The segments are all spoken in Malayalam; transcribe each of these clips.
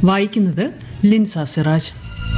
വായിക്കുന്നത് ലിൻസ സിറാജ്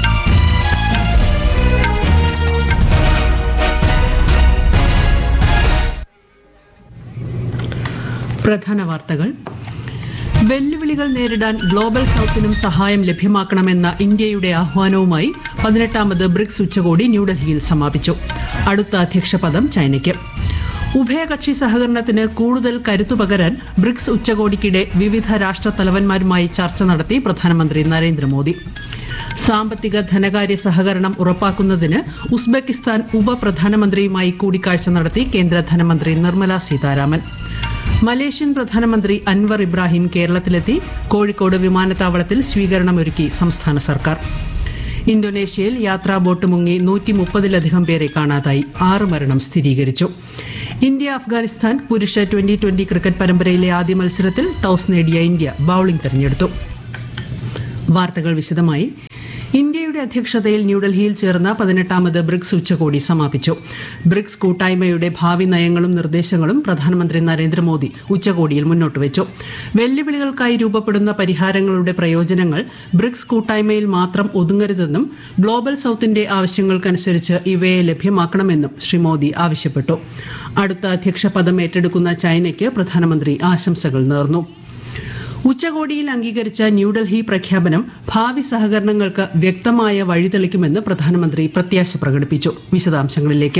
പ്രധാന വാർത്തകൾ വെല്ലുവിളികൾ നേരിടാൻ ഗ്ലോബൽ സൌത്തിനും സഹായം ലഭ്യമാക്കണമെന്ന ഇന്ത്യയുടെ ആഹ്വാനവുമായി പതിനെട്ടാമത് ബ്രിക്സ് ഉച്ചകോടി ന്യൂഡൽഹിയിൽ സമാപിച്ചു അടുത്ത അധ്യക്ഷപദം ചൈനയ്ക്ക് ഉഭയകക്ഷി സഹകരണത്തിന് കൂടുതൽ കരുത്തു പകരാൻ ബ്രിക്സ് ഉച്ചകോടിക്കിടെ വിവിധ രാഷ്ട്ര തലവന്മാരുമായി ചർച്ച നടത്തി പ്രധാനമന്ത്രി നരേന്ദ്രമോദി സാമ്പത്തിക ധനകാര്യ സഹകരണം ഉറപ്പാക്കുന്നതിന് ഉസ്ബെക്കിസ്ഥാൻ ഉപപ്രധാനമന്ത്രിയുമായി കൂടിക്കാഴ്ച നടത്തി കേന്ദ്ര ധനമന്ത്രി നിർമ്മല സീതാരാമൻ മലേഷ്യൻ പ്രധാനമന്ത്രി അൻവർ ഇബ്രാഹിം കേരളത്തിലെത്തി കോഴിക്കോട് വിമാനത്താവളത്തിൽ സ്വീകരണമൊരുക്കി സംസ്ഥാന സർക്കാർ ഇന്തോനേഷ്യയിൽ യാത്രാ ബോട്ട് മുങ്ങി നൂറ്റി മുപ്പതിലധികം പേരെ കാണാതായി ആറ് മരണം സ്ഥിരീകരിച്ചു ഇന്ത്യ അഫ്ഗാനിസ്ഥാൻ പുരുഷ ട്വന്റി ട്വന്റി ക്രിക്കറ്റ് പരമ്പരയിലെ ആദ്യ മത്സരത്തിൽ ടോസ് നേടിയ ഇന്ത്യ ബൌളിംഗ് തെരഞ്ഞെടുത്തു വാർത്തകൾ വിശദമായി ഇന്ത്യയുടെ അധ്യക്ഷതയിൽ ന്യൂഡൽഹിയിൽ ചേർന്ന പതിനെട്ടാമത് ബ്രിക്സ് ഉച്ചകോടി സമാപിച്ചു ബ്രിക്സ് കൂട്ടായ്മയുടെ ഭാവി നയങ്ങളും നിർദ്ദേശങ്ങളും പ്രധാനമന്ത്രി നരേന്ദ്രമോദി ഉച്ചകോടിയിൽ മുന്നോട്ട് വെച്ചു വെല്ലുവിളികൾക്കായി രൂപപ്പെടുന്ന പരിഹാരങ്ങളുടെ പ്രയോജനങ്ങൾ ബ്രിക്സ് കൂട്ടായ്മയിൽ മാത്രം ഒതുങ്ങരുതെന്നും ഗ്ലോബൽ സൌത്തിന്റെ ആവശ്യങ്ങൾക്കനുസരിച്ച് ഇവയെ ലഭ്യമാക്കണമെന്നും ശ്രീ മോദി ആവശ്യപ്പെട്ടു അടുത്ത അധ്യക്ഷ പദം ഏറ്റെടുക്കുന്ന ചൈനയ്ക്ക് പ്രധാനമന്ത്രി ആശംസകൾ നേർന്നു ഉച്ചകോടിയിൽ അംഗീകരിച്ച ന്യൂഡൽഹി പ്രഖ്യാപനം ഭാവി സഹകരണങ്ങൾക്ക് വ്യക്തമായ വഴിതെളിക്കുമെന്ന് പ്രധാനമന്ത്രി പ്രത്യാശ പ്രകടിപ്പിച്ചു വിശദാംശങ്ങളിലേക്ക്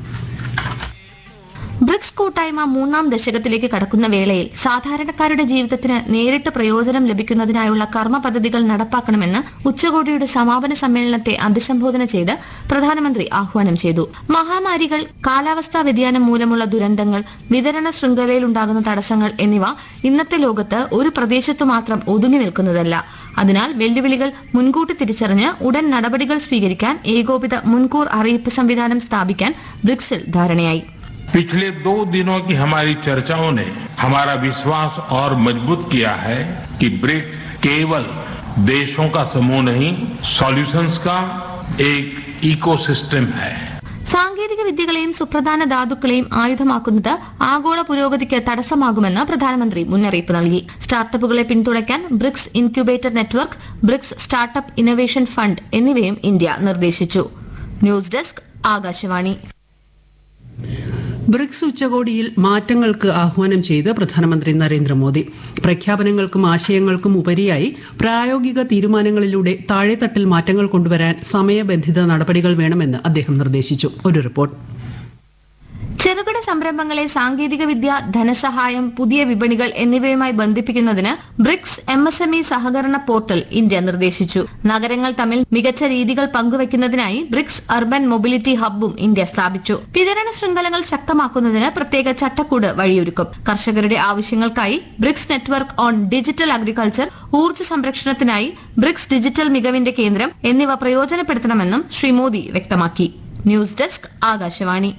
ബ്രിക്സ് കൂട്ടായ്മ മൂന്നാം ദശകത്തിലേക്ക് കടക്കുന്ന വേളയിൽ സാധാരണക്കാരുടെ ജീവിതത്തിന് നേരിട്ട് പ്രയോജനം ലഭിക്കുന്നതിനായുള്ള കർമ്മ പദ്ധതികൾ നടപ്പാക്കണമെന്ന് ഉച്ചകോടിയുടെ സമാപന സമ്മേളനത്തെ അഭിസംബോധന ചെയ്ത് പ്രധാനമന്ത്രി ആഹ്വാനം ചെയ്തു മഹാമാരികൾ കാലാവസ്ഥാ വ്യതിയാനം മൂലമുള്ള ദുരന്തങ്ങൾ വിതരണ ശൃംഖലയിലുണ്ടാകുന്ന തടസ്സങ്ങൾ എന്നിവ ഇന്നത്തെ ലോകത്ത് ഒരു പ്രദേശത്തു മാത്രം ഒതുങ്ങി നിൽക്കുന്നതല്ല അതിനാൽ വെല്ലുവിളികൾ മുൻകൂട്ടി തിരിച്ചറിഞ്ഞ് ഉടൻ നടപടികൾ സ്വീകരിക്കാൻ ഏകോപിത മുൻകൂർ അറിയിപ്പ് സംവിധാനം സ്ഥാപിക്കാൻ ബ്രിക്സിൽ ധാരണയായി पिछले दो दिनों की हमारी चर्चाओं ने हमारा विश्वास और मजबूत किया है कि ब्रिक्स केवल देशों का समूह नहीं सॉल्यूशंस का एक इकोसिस्टम है സാങ്കേതിക വിദ്യകളെയും സുപ്രധാന ധാതുക്കളെയും ആയുധമാക്കുന്നത് ആഗോള പുരോഗതിക്ക് തടസ്സമാകുമെന്ന് പ്രധാനമന്ത്രി മുന്നറിയിപ്പ് നൽകി സ്റ്റാർട്ടപ്പുകളെ പിന്തുണയ്ക്കാൻ BRICS incubator network BRICS startup innovation fund എന്നിവയും ഇന്ത്യ നിർദ്ദേശിച്ചു ന്യൂസ് ഡെസ്ക് ആകാശവാണി ബ്രിക്സ് ഉച്ചകോടിയിൽ മാറ്റങ്ങൾക്ക് ആഹ്വാനം ചെയ്ത് പ്രധാനമന്ത്രി നരേന്ദ്രമോദി പ്രഖ്യാപനങ്ങൾക്കും ആശയങ്ങൾക്കും ഉപരിയായി പ്രായോഗിക തീരുമാനങ്ങളിലൂടെ താഴെത്തട്ടിൽ മാറ്റങ്ങൾ കൊണ്ടുവരാൻ സമയബന്ധിത നടപടികൾ വേണമെന്ന് അദ്ദേഹം നിർദ്ദേശിച്ചു ഒരു റിപ്പോർട്ട് ചെറുകിട സംരംഭങ്ങളെ സാങ്കേതിക വിദ്യ ധനസഹായം പുതിയ വിപണികൾ എന്നിവയുമായി ബന്ധിപ്പിക്കുന്നതിന് BRICS M S M E സഹകരണ പോർട്ടൽ ഇന്ത്യ നിർദ്ദേശിച്ചു നഗരങ്ങൾ തമ്മിൽ മികച്ച രീതികൾ പങ്കുവയ്ക്കുന്നതിനായി ബ്രിക്സ് അർബൻ മൊബിലിറ്റി ഹബ്ബും ഇന്ത്യ സ്ഥാപിച്ചു വിതരണ ശൃംഖലകൾ ശക്തമാക്കുന്നതിന് പ്രത്യേക ചട്ടക്കൂട് വഴിയൊരുക്കും കർഷകരുടെ ആവശ്യങ്ങൾക്കായി BRICS network on digital agriculture ഊർജ്ജ സംരക്ഷണത്തിനായി ബ്രിക്സ് ഡിജിറ്റൽ മികവിന്റെ കേന്ദ്രം എന്നിവ പ്രയോജനപ്പെടുത്തണമെന്നും ശ്രീ മോദി വ്യക്തമാക്കി ന്യൂസ് ഡെസ്ക് ആകാശവാണി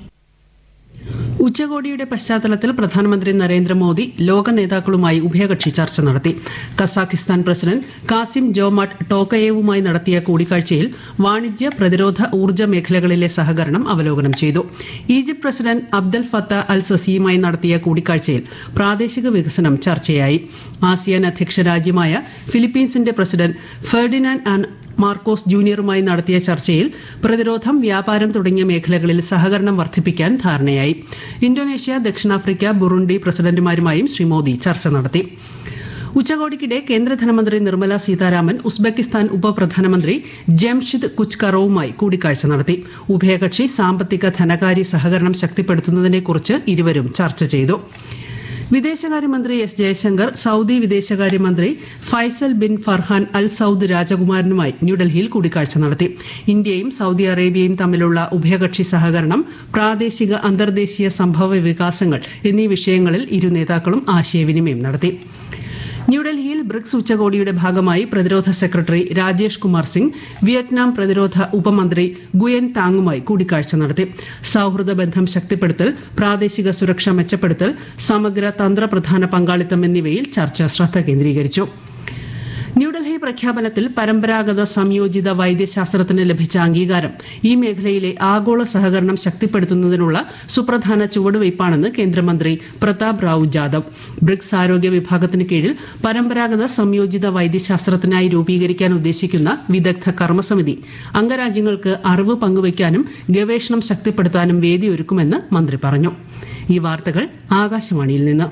ഉച്ചകോടിയുടെ പശ്ചാത്തലത്തിൽ പ്രധാനമന്ത്രി നരേന്ദ്രമോദി ലോക നേതാക്കളുമായി ഉഭയകക്ഷി ചർച്ച നടത്തി കസാഖിസ്ഥാൻ പ്രസിഡന്റ് കാസിം ജോമാട്ട് ടോക്കയേവുമായി നടത്തിയ കൂടിക്കാഴ്ചയിൽ വാണിജ്യ പ്രതിരോധ ഊർജ്ജ മേഖലകളിലെ സഹകരണം അവലോകനം ചെയ്തു Egypt president Abdel Fattah al സസിയുമായി നടത്തിയ കൂടിക്കാഴ്ചയിൽ പ്രാദേശിക വികസനം ചർച്ചയായി ആസിയാൻ അധ്യക്ഷ രാജ്യമായ ഫിലിപ്പീൻസിന്റെ പ്രസിഡന്റ് ഫെർഡിനാൻഡ് ആൻ മാർക്കോസ് ജൂനിയറുമായി നടത്തിയ ചർച്ചയിൽ പ്രതിരോധം വ്യാപാരം തുടങ്ങിയ മേഖലകളിൽ സഹകരണം വർദ്ധിപ്പിക്കാൻ ധാരണയായി ഇന്തോനേഷ്യ ദക്ഷിണാഫ്രിക്ക ബുറുണ്ടി പ്രസിഡന്റുമാരുമായും ശ്രീ മോദി ചർച്ച നടത്തി ഉച്ചകോടിക്കിടെ കേന്ദ്ര ധനമന്ത്രി നിർമ്മല സീതാരാമൻ ഉസ്ബെക്കിസ്ഥാൻ ഉപപ്രധാനമന്ത്രി ജംഷിദ് കുച്ച്കറോവുമായി കൂടിക്കാഴ്ച നടത്തി ഉഭയകക്ഷി സാമ്പത്തിക ധനകാര്യ സഹകരണം ശക്തിപ്പെടുത്തുന്നതിനെക്കുറിച്ച് ഇരുവരും ചർച്ച ചെയ്തു വിദേശകാര്യമന്ത്രി എസ് ജയശങ്കർ സൌദി വിദേശകാര്യമന്ത്രി Faisal bin Farhan al Saud രാജകുമാരനുമായി ന്യൂഡൽഹിയിൽ കൂടിക്കാഴ്ച നടത്തി ഇന്ത്യയും സൌദി അറേബ്യയും തമ്മിലുള്ള ഉഭയകക്ഷി സഹകരണം പ്രാദേശിക അന്തർദേശീയ സംഭവ വികാസങ്ങൾ എന്നീ വിഷയങ്ങളിൽ ഇരു നേതാക്കളും ആശയവിനിമയം നടത്തി ന്യൂഡൽഹിയിൽ ബ്രിക്സ് ഉച്ചകോടിയുടെ ഭാഗമായി പ്രതിരോധ സെക്രട്ടറി രാജേഷ് കുമാർ സിംഗ് വിയറ്റ്നാം പ്രതിരോധ ഉപമന്ത്രി ഗുയൻ താങ്ങുമായി കൂടിക്കാഴ്ച നടത്തി സൌഹൃദ ബന്ധം ശക്തിപ്പെടുത്തൽ പ്രാദേശിക സുരക്ഷ മെച്ചപ്പെടുത്തൽ സമഗ്ര തന്ത്രപ്രധാന പങ്കാളിത്തം എന്നിവയിൽ ചർച്ച ശ്രദ്ധ കേന്ദ്രീകരിച്ചു ന്യൂഡൽഹി പ്രഖ്യാപനത്തിൽ പരമ്പരാഗത സംയോജിത വൈദ്യശാസ്ത്രത്തിന് ലഭിച്ച അംഗീകാരം ഈ മേഖലയിലെ ആഗോള സഹകരണം ശക്തിപ്പെടുത്തുന്നതിനുള്ള സുപ്രധാന ചുവടുവയ്പ്പാണെന്ന് കേന്ദ്രമന്ത്രി പ്രതാപ് റാവു ജാദവ് ബ്രിക്സ് ആരോഗ്യ വിഭാഗത്തിന് കീഴിൽ പരമ്പരാഗത സംയോജിത വൈദ്യശാസ്ത്രത്തിനായി രൂപീകരിക്കാൻ ഉദ്ദേശിക്കുന്ന വിദഗ്ധ കർമ്മസമിതി അംഗരാജ്യങ്ങൾക്ക് അറിവ് പങ്കുവയ്ക്കാനും ഗവേഷണം ശക്തിപ്പെടുത്താനും വേദിയൊരുക്കുമെന്ന് മന്ത്രി പറഞ്ഞു ഈ വാർത്തകൾ ആകാശവാണിയിൽ നിന്ന്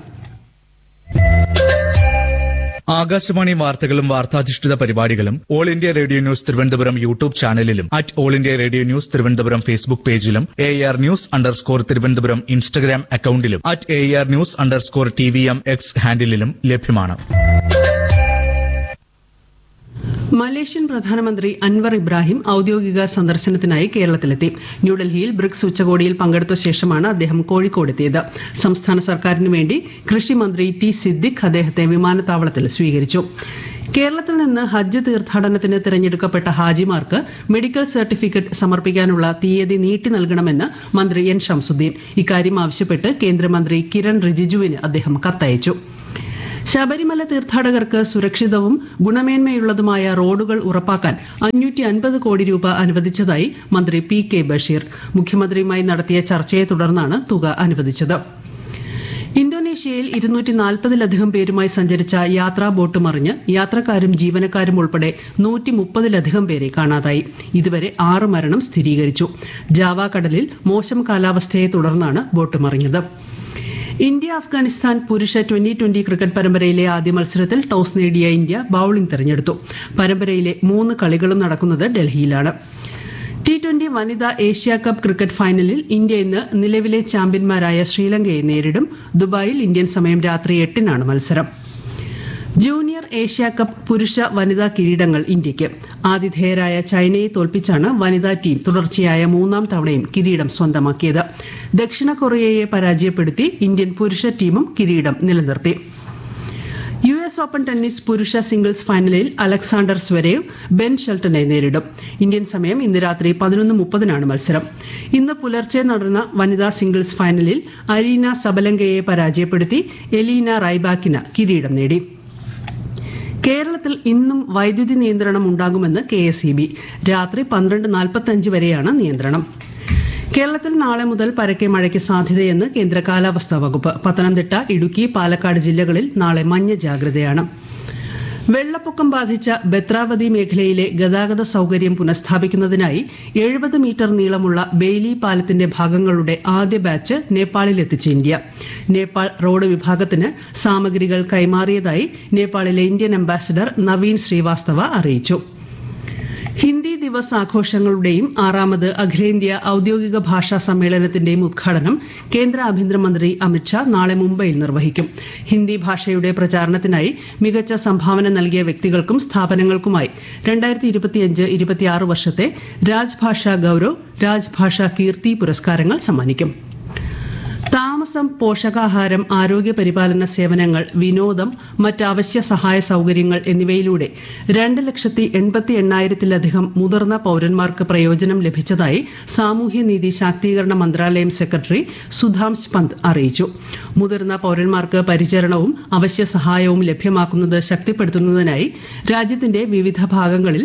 ആകാശവാണി വാർത്തകളും വാർത്താധിഷ്ഠിത പരിപാടികളും all India radio news Thiruvananthapuram YouTube ചാനലിലും at all India radio news Thiruvananthapuram Facebook പേജിലും A R news underscore Thiruvananthapuram Instagram അക്കൌണ്ടിലും at A R news underscore T V M X ഹാൻഡിലും ലഭ്യമാണ് മലേഷ്യൻ പ്രധാനമന്ത്രി അൻവർ ഇബ്രാഹിം ഔദ്യോഗിക സന്ദർശനത്തിനായി കേരളത്തിലെത്തി ന്യൂഡൽഹിയിൽ ബ്രിക്സ് ഉച്ചകോടിയിൽ പങ്കെടുത്ത ശേഷമാണ് അദ്ദേഹം കോഴിക്കോടെത്തിയത് സംസ്ഥാന സർക്കാരിന് വേണ്ടി കൃഷിമന്ത്രി ടി സിദ്ദിഖ് അദ്ദേഹത്തെ വിമാനത്താവളത്തിൽ സ്വീകരിച്ചു കേരളത്തിൽ നിന്ന് ഹജ്ജ് തീർത്ഥാടനത്തിന് തിരഞ്ഞെടുക്കപ്പെട്ട ഹാജിമാർക്ക് മെഡിക്കൽ സർട്ടിഫിക്കറ്റ് സമർപ്പിക്കാനുള്ള തീയതി നീട്ടി നൽകണമെന്ന് മന്ത്രി എൻ ഷംസുദ്ദീൻ ഇക്കാര്യം ആവശ്യപ്പെട്ട് കേന്ദ്രമന്ത്രി കിരൺ റിജിജുവിന് അദ്ദേഹം കത്തയച്ചു ശബരിമല തീർത്ഥാടകർക്ക് സുരക്ഷിതവും ഗുണമേന്മയുള്ളതുമായ റോഡുകൾ ഉറപ്പാക്കാൻ അഞ്ഞൂറ്റി അൻപത് കോടി രൂപ അനുവദിച്ചതായി മന്ത്രി പി കെ ബഷീർ മുഖ്യമന്ത്രിയുമായി നടത്തിയ ചർച്ചയെ തുടർന്നാണ് തുക അനുവദിച്ചത് ഇന്തോനേഷ്യയിൽ ഇരുന്നൂറ്റി നാൽപ്പതിലധികം പേരുമായി സഞ്ചരിച്ച യാത്രാ ബോട്ട് മറിഞ്ഞ് യാത്രക്കാരും ജീവനക്കാരും ഉൾപ്പെടെ നൂറ്റി മുപ്പതിലധികം പേരെ കാണാതായി ഇതുവരെ ആറ് മരണം സ്ഥിരീകരിച്ചു ജാവ കടലിൽ മോശം കാലാവസ്ഥയെ തുടർന്നാണ് ബോട്ട് മറിഞ്ഞത് ഇന്ത്യ അഫ്ഗാനിസ്ഥാൻ പുരുഷ ട്വന്റി ട്വന്റി ക്രിക്കറ്റ് പരമ്പരയിലെ ആദ്യ മത്സരത്തിൽ ടോസ് നേടിയ ഇന്ത്യ ബൌളിംഗ് തെരഞ്ഞെടുത്തു പരമ്പരയിലെ മൂന്ന് കളികളും നടക്കുന്നത് ഡൽഹിയിലാണ് ടി ട്വന്റി വനിതാ ഏഷ്യ കപ്പ് ക്രിക്കറ്റ് ഫൈനലിൽ ഇന്ത്യ ഇന്ന് നിലവിലെ ചാമ്പ്യന്മാരായ ശ്രീലങ്കയെ നേരിടും ദുബായിൽ ഇന്ത്യൻ സമയം രാത്രി എട്ടിനാണ് മത്സരം ജൂനിയർ ഏഷ്യ കപ്പ് പുരുഷ വനിതാ കിരീടങ്ങൾ ഇന്ത്യയ്ക്ക് ആതിഥേയരായ ചൈനയെ തോൽപ്പിച്ചാണ് വനിതാ ടീം തുടർച്ചയായ മൂന്നാം തവണയും കിരീടം സ്വന്തമാക്കിയത് ദക്ഷിണ കൊറിയയെ പരാജയപ്പെടുത്തി ഇന്ത്യൻ പുരുഷ ടീമും കിരീടം നിലനിർത്തി യു എസ് ഓപ്പൺ ടെന്നീസ് പുരുഷ സിംഗിൾസ് ഫൈനലിൽ അലക്സാണ്ടർ സ്വരേവ് ബെൻ ഷെൽട്ടനെ നേരിടും ഇന്ത്യൻ സമയം ഇന്ന് രാത്രി പതിനൊന്ന് മുപ്പതിനാണ് മത്സരം ഇന്ന് പുലർച്ചെ നടന്ന വനിതാ സിംഗിൾസ് ഫൈനലിൽ അരീന സബലങ്കയെ പരാജയപ്പെടുത്തി എലീന റൈബാക്കിന് കിരീടം നേടി കേരളത്തിൽ ഇന്നും വൈദ്യുതി നിയന്ത്രണം ഉണ്ടാകുമെന്ന് കെ എസ് ഇ ബി രാത്രി പന്ത്രണ്ട് നാൽപ്പത്തഞ്ച് വരെയാണ് നിയന്ത്രണം കേരളത്തിൽ നാളെ മുതൽ പരക്കെ മഴയ്ക്ക് സാധ്യതയെന്ന് കേന്ദ്ര കാലാവസ്ഥാ വകുപ്പ് പത്തനംതിട്ട ഇടുക്കി പാലക്കാട് ജില്ലകളിൽ നാളെ മഞ്ഞ ജാഗ്രതയാണ് വെള്ളപ്പൊക്കം ബാധിച്ച ബത്രാവതി മേഖലയിലെ ഗതാഗത സൌകര്യം പുനഃസ്ഥാപിക്കുന്നതിനായി എഴുപത് മീറ്റർ നീളമുള്ള ബെയ്ലി പാലത്തിന്റെ ഭാഗങ്ങളുടെ ആദ്യ ബാച്ച് നേപ്പാളിലെത്തിച്ച് ഇന്ത്യ നേപ്പാൾ റോഡ് വിഭാഗത്തിന് സാമഗ്രികൾ കൈമാറിയതായി നേപ്പാളിലെ ഇന്ത്യൻ അംബാസിഡർ നവീൻ ശ്രീവാസ്തവ അറിയിച്ചു ഹിന്ദി ദിവസ് ആഘോഷങ്ങളുടെയും ആറാമത് അഖിലേന്ത്യാ ഔദ്യോഗിക ഭാഷാ സമ്മേളനത്തിന്റെയും ഉദ്ഘാടനം കേന്ദ്ര ആഭ്യന്തരമന്ത്രി അമിത്ഷാ നാളെ മുംബൈയിൽ നിർവഹിക്കും ഹിന്ദി ഭാഷയുടെ പ്രചാരണത്തിനായി മികച്ച സംഭാവന നൽകിയ വ്യക്തികൾക്കും സ്ഥാപനങ്ങൾക്കുമായി വർഷത്തെ രാജ്ഭാഷാ ഗൌരവ് രാജ്ഭാഷാ കീർത്തി പുരസ്കാരങ്ങൾ സമ്മാനിക്കും താമസം പോഷകാഹാരം ആരോഗ്യ പരിപാലന സേവനങ്ങൾ വിനോദം മറ്റ് അവശ്യ സഹായ സൌകര്യങ്ങൾ എന്നിവയിലൂടെ രണ്ട് ലക്ഷത്തി എൺപത്തി എണ്ണായിരത്തിലധികം മുതിർന്ന പൌരന്മാർക്ക് പ്രയോജനം ലഭിച്ചതായി സാമൂഹ്യനീതി ശാക്തീകരണ മന്ത്രാലയം സെക്രട്ടറി സുധാംശ് പന്ത് അറിയിച്ചു മുതിർന്ന പൌരന്മാർക്ക് പരിചരണവും അവശ്യ സഹായവും ലഭ്യമാക്കുന്നത് ശക്തിപ്പെടുത്തുന്നതിനായി രാജ്യത്തിന്റെ വിവിധ ഭാഗങ്ങളിൽ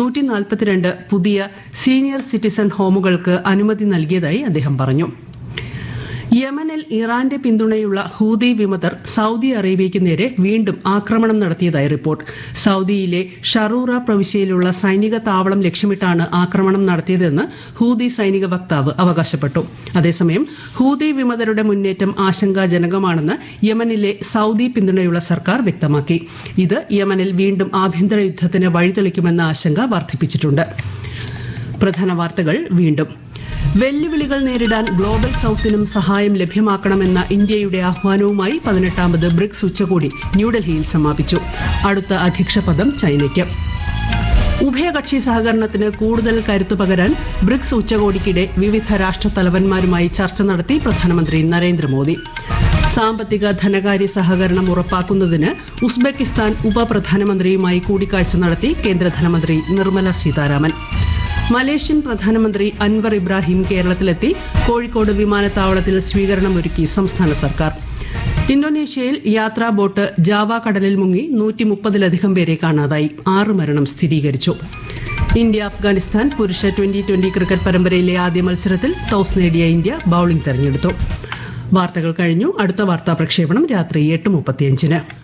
പുതിയ സീനിയർ സിറ്റിസൺ ഹോമുകൾക്ക് അനുമതി നൽകിയതായി അദ്ദേഹം പറഞ്ഞു യമനിൽ ഇറാന്റെ പിന്തുണയുള്ള ഹൂതി വിമതർ സൌദി അറേബ്യയ്ക്ക് നേരെ വീണ്ടും ആക്രമണം നടത്തിയതായി റിപ്പോർട്ട് സൌദിയിലെ ഷറൂറ പ്രവിശ്യയിലുള്ള സൈനിക താവളം ലക്ഷ്യമിട്ടാണ് ആക്രമണം നടത്തിയതെന്ന് ഹൂതി സൈനിക വക്താവ് അവകാശപ്പെട്ടു അതേസമയം ഹൂതി വിമതരുടെ മുന്നേറ്റം ആശങ്കാജനകമാണെന്ന് യമനിലെ സൌദി പിന്തുണയുള്ള സർക്കാർ വ്യക്തമാക്കി ഇത് യമനിൽ വീണ്ടും ആഭ്യന്തര യുദ്ധത്തിന് വഴിതെളിക്കുമെന്ന ആശങ്ക വർദ്ധിപ്പിച്ചിട്ടുണ്ട് പ്രധാന വാർത്തകൾ വീണ്ടും വെല്ലുവിളികൾ നേരിടാൻ ഗ്ലോബൽ സൌത്തിനും സഹായം ലഭ്യമാക്കണമെന്ന ഇന്ത്യയുടെ ആഹ്വാനവുമായി പതിനെട്ടാമത് ബ്രിക്സ് ഉച്ചകോടി ന്യൂഡൽഹിയിൽ സമാപിച്ചു അടുത്ത അധ്യക്ഷപദം ചൈനയ്ക്ക് ഉഭയകക്ഷി സഹകരണത്തിന് കൂടുതൽ കരുത്തു പകരാൻ ബ്രിക്സ് ഉച്ചകോടിക്കിടെ വിവിധ രാഷ്ട്രത്തലവന്മാരുമായി ചർച്ച നടത്തി പ്രധാനമന്ത്രി നരേന്ദ്രമോദി സാമ്പത്തിക ധനകാര്യ സഹകരണം ഉറപ്പാക്കുന്നതിന് ഉസ്ബെക്കിസ്ഥാൻ ഉപപ്രധാനമന്ത്രിയുമായി കൂടിക്കാഴ്ച നടത്തി കേന്ദ്ര ധനമന്ത്രി നിർമ്മല സീതാരാമൻ മലേഷ്യൻ പ്രധാനമന്ത്രി അൻവർ ഇബ്രാഹിം കേരളത്തിലെത്തി കോഴിക്കോട് വിമാനത്താവളത്തിൽ സ്വീകരണമൊരുക്കി സംസ്ഥാന സർക്കാർ ഇന്തോനേഷ്യയിൽ യാത്രാ ബോട്ട് ജാവ കടലിൽ മുങ്ങി നൂറ്റി മുപ്പതിലധികം പേരെ കാണാതായി ആറ് മരണം സ്ഥിരീകരിച്ചു ഇന്ത്യ അഫ്ഗാനിസ്ഥാൻ പുരുഷ ട്വന്റി ട്വന്റി ക്രിക്കറ്റ് പരമ്പരയിലെ ആദ്യ മത്സരത്തിൽ ടോസ് നേടിയ ഇന്ത്യ ബൌളിംഗ് തെരഞ്ഞെടുത്തു വാർത്തകൾ കഴിഞ്ഞു അടുത്ത വാർത്താ പ്രക്ഷേപണം രാത്രി എട്ട് മുപ്പത്തിയഞ്ചിന്